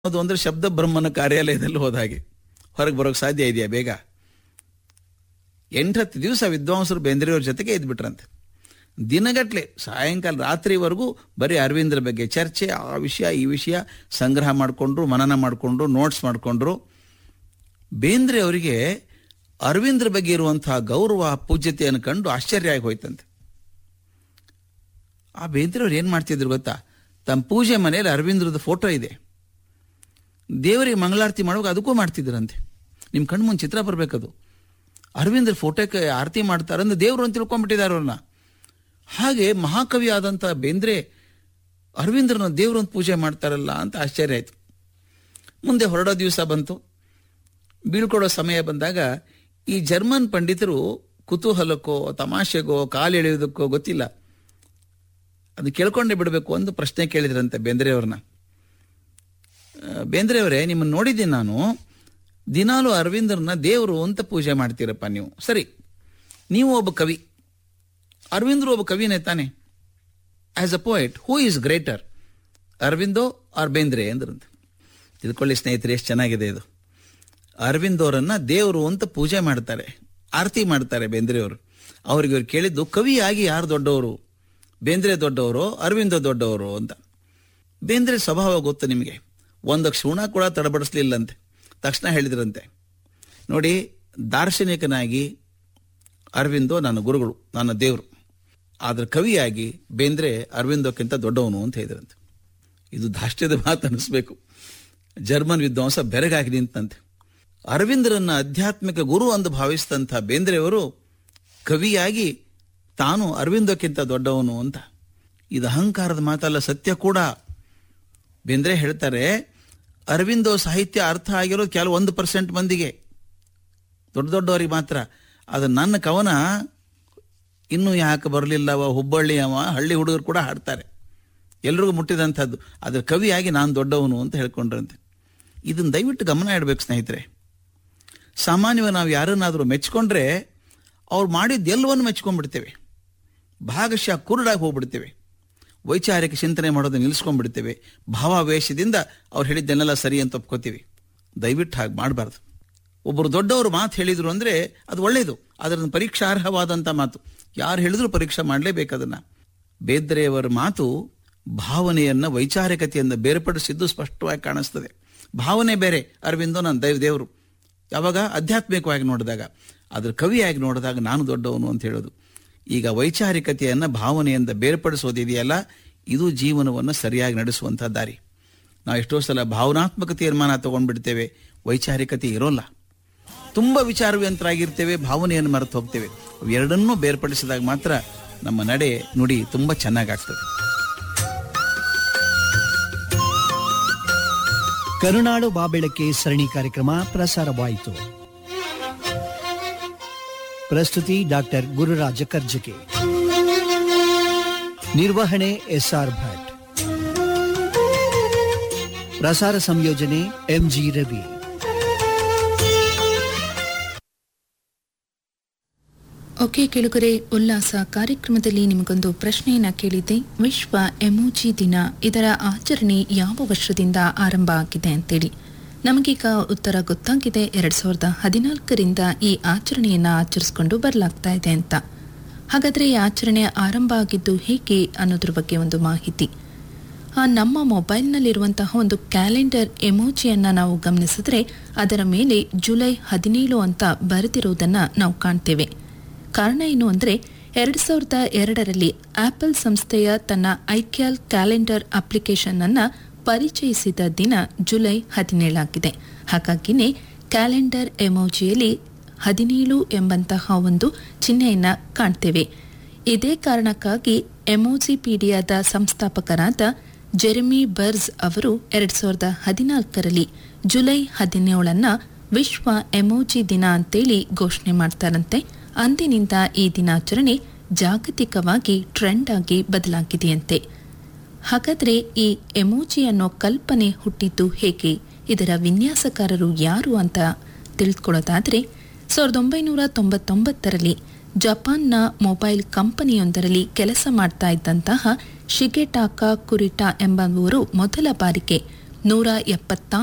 ಅದು ಅಂದ್ರೆ ಶಬ್ದ ಬ್ರಹ್ಮನ ಕಾರ್ಯಾಲಯದಲ್ಲಿ ಹೋದ ಹಾಗೆ ಹೊರಗೆ ಬರೋಕೆ ಸಾಧ್ಯ ಇದೆಯಾ ಬೇಗ ಎಂಟತ್ತು ದಿವಸ ವಿದ್ವಾಂಸರು ಬೇಂದ್ರೆಯವ್ರ ಜೊತೆಗೆ ಇದ್ಬಿಟ್ರಂತೆ ದಿನಗಟ್ಲೆ ಸಾಯಂಕಾಲ ರಾತ್ರಿವರೆಗೂ ಬರೀ ಅರವಿಂದ್ರ ಬಗ್ಗೆ ಚರ್ಚೆ ಆ ವಿಷಯ ಈ ವಿಷಯ ಸಂಗ್ರಹ ಮಾಡಿಕೊಂಡ್ರು ಮನನ ಮಾಡಿಕೊಂಡ್ರು ನೋಟ್ಸ್ ಮಾಡಿಕೊಂಡ್ರು ಬೇಂದ್ರೆ ಅವರಿಗೆ ಅರವಿಂದ್ರ ಬಗ್ಗೆ ಇರುವಂತಹ ಗೌರವ ಪೂಜ್ಯತೆಯನ್ನು ಕಂಡು ಆಶ್ಚರ್ಯ ಆಗಿ ಹೋಯ್ತಂತೆ ಆ ಬೇಂದ್ರೆ ಅವ್ರು ಏನು ಮಾಡ್ತಿದ್ರು ಗೊತ್ತಾ ತಮ್ಮ ಪೂಜೆ ಮನೆಯಲ್ಲಿ ಅರವಿಂದ್ರದ ಫೋಟೋ ಇದೆ ದೇವರಿಗೆ ಮಂಗಳಾರತಿ ಮಾಡುವಾಗ ಅದಕ್ಕೂ ಮಾಡ್ತಿದ್ರಂತೆ ನಿಮ್ಮ ಕಣ್ಣು ಮುಂದೆ ಚಿತ್ರ ಬರಬೇಕದು ಅರವಿಂದ್ರ ಫೋಟೋಕ್ಕೆ ಆರತಿ ಮಾಡ್ತಾರೆ ಅಂದ್ರೆ ದೇವರು ಅಂತ ತಿಳ್ಕೊಂಡ್ಬಿಟ್ಟಿದ್ದಾರೆ ಅವ್ರನ್ನ ಹಾಗೆ ಮಹಾಕವಿ ಆದಂಥ ಬೇಂದ್ರೆ ಅರವಿಂದ್ರನ ದೇವರು ಅಂತ ಪೂಜೆ ಮಾಡ್ತಾರಲ್ಲ ಅಂತ ಆಶ್ಚರ್ಯ ಆಯಿತು ಮುಂದೆ ಹೊರಡೋ ದಿವಸ ಬಂತು ಬೀಳ್ಕೊಡೋ ಸಮಯ ಬಂದಾಗ ಈ ಜರ್ಮನ್ ಪಂಡಿತರು ಕುತೂಹಲಕ್ಕೋ ತಮಾಷೆಗೋ ಕಾಲು ಎಳೆಯೋದಕ್ಕೋ ಗೊತ್ತಿಲ್ಲ ಅದು ಕೇಳ್ಕೊಂಡೇ ಬಿಡಬೇಕು ಒಂದು ಪ್ರಶ್ನೆ ಕೇಳಿದ್ರಂತೆ ಬೇಂದ್ರೆಯವ್ರನ್ನ ಬೇಂದ್ರೆಯವರೇ ನಿಮ್ಮನ್ನು ನೋಡಿದ್ದೀನಿ ನಾನು ದಿನಾಲು ಅರವಿಂದ್ರನ ದೇವರು ಅಂತ ಪೂಜೆ ಮಾಡ್ತೀರಪ್ಪ ನೀವು ಸರಿ ನೀವು ಒಬ್ಬ ಕವಿ ಅರವಿಂದ್ರು ಒಬ್ಬ ಕವಿನೇ ತಾನೆ as a poet who is greater Aurobindo or Bendre ಅಂದ್ರಂತೆ ತಿಳ್ಕೊಳ್ಳಿ ಸ್ನೇಹಿತರೆ ಎಷ್ಟು ಚೆನ್ನಾಗಿದೆ ಇದು ಅರವಿಂದ್ ಅವರನ್ನ ದೇವರು ಅಂತ ಪೂಜೆ ಮಾಡ್ತಾರೆ ಆರತಿ ಮಾಡ್ತಾರೆ ಬೇಂದ್ರೆಯವರು ಅವ್ರಿಗೆ ಇವ್ರು ಕೇಳಿದ್ದು ಕವಿಯಾಗಿ ಯಾರು ದೊಡ್ಡವರು ಬೇಂದ್ರೆ ದೊಡ್ಡವರು ಅರವಿಂದ ದೊಡ್ಡವರು ಅಂತ ಬೇಂದ್ರೆ ಸ್ವಭಾವ ಗೊತ್ತು ನಿಮಗೆ ಒಂದು ಕ್ಷಣ ಕೂಡ ತಡಬಡಿಸ್ಲಿಲ್ಲಂತೆ ತಕ್ಷಣ ಹೇಳಿದ್ರಂತೆ ನೋಡಿ ದಾರ್ಶನಿಕನಾಗಿ ಅರವಿಂದೋ ನನ್ನ ಗುರುಗಳು ನನ್ನ ದೇವರು ಆದ್ರೆ ಕವಿಯಾಗಿ ಬೇಂದ್ರೆ ಅರವಿಂದೋಕ್ಕಿಂತ ದೊಡ್ಡವನು ಅಂತ ಹೇಳಿದ್ರಂತೆ ಇದು ಧಾಷ್ಟ್ಯದ ಮಾತು ಅನಿಸ್ಬೇಕು ಜರ್ಮನ್ ವಿದ್ವಾಂಸ ಬೆರಗಾಗಿ ನಿಂತಂತೆ ಅರವಿಂದರನ್ನ ಆಧ್ಯಾತ್ಮಿಕ ಗುರು ಎಂದು ಭಾವಿಸಿದಂಥ ಬೇಂದ್ರೆಯವರು ಕವಿಯಾಗಿ ತಾನು ಅರವಿಂದಕ್ಕಿಂತ ದೊಡ್ಡವನು ಅಂತ ಇದು ಅಹಂಕಾರದ ಮಾತಲ್ಲ ಸತ್ಯ ಕೂಡ ಬೇಂದ್ರೆ ಹೇಳ್ತಾರೆ ಅರವಿಂದೋ ಸಾಹಿತ್ಯ ಅರ್ಥ ಆಗಿರೋದು ಕೆಲವು ಒಂದು ಪರ್ಸೆಂಟ್ ಮಂದಿಗೆ ದೊಡ್ಡ ದೊಡ್ಡವರಿಗೆ ಮಾತ್ರ ಅದು ನನ್ನ ಕವನ ಇನ್ನೂ ಯಾಕೆ ಬರಲಿಲ್ಲವ ಹುಬ್ಬಳ್ಳಿ ಅವ ಹಳ್ಳಿ ಹುಡುಗರು ಕೂಡ ಹಾಡ್ತಾರೆ ಎಲ್ರಿಗೂ ಮುಟ್ಟಿದಂಥದ್ದು ಅದ್ರ ಕವಿಯಾಗಿ ನಾನು ದೊಡ್ಡವನು ಅಂತ ಹೇಳ್ಕೊಂಡ್ರಂತೆ ಇದನ್ನು ದಯವಿಟ್ಟು ಗಮನ ಇಡಬೇಕು ಸ್ನೇಹಿತರೆ ಸಾಮಾನ್ಯವಾಗಿ ನಾವು ಯಾರನ್ನಾದರೂ ಮೆಚ್ಕೊಂಡ್ರೆ ಅವ್ರು ಮಾಡಿದ್ದು ಎಲ್ಲವನ್ನು ಮೆಚ್ಕೊಂಡ್ಬಿಡ್ತೇವೆ ಭಾಗಶಃ ಕುರುಡಾಗಿ ಹೋಗ್ಬಿಡ್ತೇವೆ ವೈಚಾರಿಕ ಚಿಂತನೆ ಮಾಡೋದು ನಿಲ್ಲಿಸ್ಕೊಂಡ್ಬಿಡ್ತೇವೆ ಭಾವಾವೇಶದಿಂದ ಅವ್ರು ಹೇಳಿದ್ದನ್ನೆಲ್ಲ ಸರಿ ಅಂತ ಒಪ್ಕೋತೀವಿ ದಯವಿಟ್ಟು ಹಾಗೆ ಮಾಡಬಾರ್ದು ಒಬ್ಬರು ದೊಡ್ಡವರು ಮಾತು ಹೇಳಿದರು ಅಂದರೆ ಅದು ಒಳ್ಳೆಯದು ಅದರ ಪರೀಕ್ಷಾರ್ಹವಾದಂಥ ಮಾತು ಯಾರು ಹೇಳಿದ್ರು ಪರೀಕ್ಷೆ ಮಾಡಲೇಬೇಕು ಅದನ್ನು ಬೇದ್ರೆಯವರ ಮಾತು ಭಾವನೆಯನ್ನು ವೈಚಾರಿಕತೆಯಿಂದ ಬೇರ್ಪಡಿಸಿದ್ದು ಸ್ಪಷ್ಟವಾಗಿ ಕಾಣಿಸ್ತದೆ ಭಾವನೆ ಬೇರೆ ಅರವಿಂದೋ ನನ್ನ ದೈವ ದೇವರು ಯಾವಾಗ ಆಧ್ಯಾತ್ಮಿಕವಾಗಿ ನೋಡಿದಾಗ ಅದ್ರ ಕವಿಯಾಗಿ ನೋಡಿದಾಗ ನಾನು ದೊಡ್ಡವನು ಅಂತ ಹೇಳೋದು ಈಗ ವೈಚಾರಿಕತೆಯನ್ನು ಭಾವನೆಯಿಂದ ಬೇರ್ಪಡಿಸೋದಿದೆಯಲ್ಲ ಇದು ಜೀವನವನ್ನು ಸರಿಯಾಗಿ ನಡೆಸುವಂಥ ದಾರಿ ನಾವು ಎಷ್ಟೋ ಸಲ ಭಾವನಾತ್ಮಕ ತೀರ್ಮಾನ ತಗೊಂಡ್ಬಿಡ್ತೇವೆ ವೈಚಾರಿಕತೆ ಇರೋಲ್ಲ ತುಂಬ ವಿಚಾರವಂತರಾಗಿರ್ತೇವೆ ಭಾವನೆಯನ್ನು ಮರೆತು ಹೋಗ್ತೇವೆ ಎರಡನ್ನೂ ಬೇರ್ಪಡಿಸಿದಾಗ ಮಾತ್ರ ನಮ್ಮ ನಡೆ ನುಡಿ ತುಂಬ ಚೆನ್ನಾಗಾಗ್ತದೆ ಕರುನಾಡು ಬಾಬೆಳಕೆ ಸರಣಿ ಕಾರ್ಯಕ್ರಮ ಪ್ರಸಾರವಾಯಿತು ಪ್ರಸ್ತುತಿ ಡಾಕ್ಟರ್ ಗುರುರಾಜ ಕರ್ಜಗೆ ನಿರ್ವಹಣೆ ಎಸ್ಆರ್ ಭಟ್ ಪ್ರಸಾರ ಸಂಯೋಜನೆ ಎಂಜಿ ರವಿ ಓಕೆ ಕೆಳಗರೆ ಉಲ್ಲಾಸ ಕಾರ್ಯಕ್ರಮದಲ್ಲಿ ನಿಮಗೊಂದು ಪ್ರಶ್ನೆಯನ್ನ ಕೇಳಿದ್ದೆ ವಿಶ್ವ ಎಮೋಜಿ ದಿನ ಇದರ ಆಚರಣೆ ಯಾವ ವರ್ಷದಿಂದ ಆರಂಭ ಆಗಿದೆ ಅಂತೇಳಿ ನಮಗೀಗ ಉತ್ತರ ಗೊತ್ತಾಗಿದೆ ಎರಡ್ ಸಾವಿರದ ಹದಿನಾಲ್ಕರಿಂದ ಈ ಆಚರಣೆಯನ್ನ ಆಚರಿಸಿಕೊಂಡು ಬರಲಾಗ್ತಾ ಇದೆ ಅಂತ ಹಾಗಾದ್ರೆ ಈ ಆಚರಣೆ ಆರಂಭ ಆಗಿದ್ದು ಹೇಗೆ ಅನ್ನೋದ್ರ ಬಗ್ಗೆ ಒಂದು ಮಾಹಿತಿ ಆ ನಮ್ಮ ಮೊಬೈಲ್ನಲ್ಲಿರುವಂತಹ ಒಂದು ಕ್ಯಾಲೆಂಡರ್ ಎಮೋಜಿಯನ್ನು ನಾವು ಗಮನಿಸಿದ್ರೆ ಅದರ ಮೇಲೆ ಜುಲೈ ಹದಿನೇಳು ಅಂತ ಬರೆದಿರುವುದನ್ನು ನಾವು ಕಾಣ್ತೇವೆ ಕಾರಣ ಏನು ಅಂದರೆ ಎರಡು ಸಾವಿರದ ಎರಡರಲ್ಲಿ ಆಪಲ್ ಸಂಸ್ಥೆಯ ತನ್ನ ಐಕ್ಯಾಲ್ ಕ್ಯಾಲೆಂಡರ್ ಅಪ್ಲಿಕೇಶನ್ ಅನ್ನ ಪರಿಚಯಿಸಿದ ದಿನ ಜುಲೈ ಹದಿನೇಳಾಗಿದೆ ಹಾಗಾಗಿನೇ ಕ್ಯಾಲೆಂಡರ್ ಎಮೋಜಿಯಲ್ಲಿ ಹದಿನೇಳು ಎಂಬಂತಹ ಒಂದು ಚಿಹ್ನೆಯನ್ನ ಕಾಣ್ತೇವೆ ಇದೇ ಕಾರಣಕ್ಕಾಗಿ ಎಮೋಜಿಪೀಡಿಯಾದ ಸಂಸ್ಥಾಪಕರಾದ ಜೆರೆಮಿ ಬರ್ಸ್ ಅವರು ಎರಡ್ ಸಾವಿರದ ಹದಿನಾಲ್ಕರಲ್ಲಿ ಜುಲೈ ಹದಿನೇಳನ್ನ ವಿಶ್ವ ಎಮೋಜಿ ದಿನ ಅಂತೇಳಿ ಘೋಷಣೆ ಮಾಡ್ತಾರಂತೆ ಅಂದಿನಿಂದ ಈ ದಿನಾಚರಣೆ ಜಾಗತಿಕವಾಗಿ ಟ್ರೆಂಡ್ ಆಗಿ ಬದಲಾಗಿದೆಯಂತೆ ಹಾಗಾದ್ರೆ ಈ ಎಮೋಜಿ ಅನ್ನೋ ಕಲ್ಪನೆ ಹುಟ್ಟಿದ್ದು ಹೇಗೆ ಇದರ ವಿನ್ಯಾಸಕಾರರು ಯಾರು ಅಂತ ತಿಳಿದುಕೊಳ್ಳೋದಾದ್ರೆ ಸಾವಿರದ ಒಂಬೈನೂರ ತೊಂಬತ್ತೊಂಬತ್ತರಲ್ಲಿ ಜಪಾನ್ನ ಮೊಬೈಲ್ ಕಂಪನಿಯೊಂದರಲ್ಲಿ ಕೆಲಸ ಮಾಡ್ತಾ ಇದ್ದಂತಹ ಶಿಗೆಟಾಕಾ ಕುರಿಟಾ ಎಂಬುವರು ಮೊದಲ ಬಾರಿಗೆ ನೂರ ಎಪ್ಪತ್ತ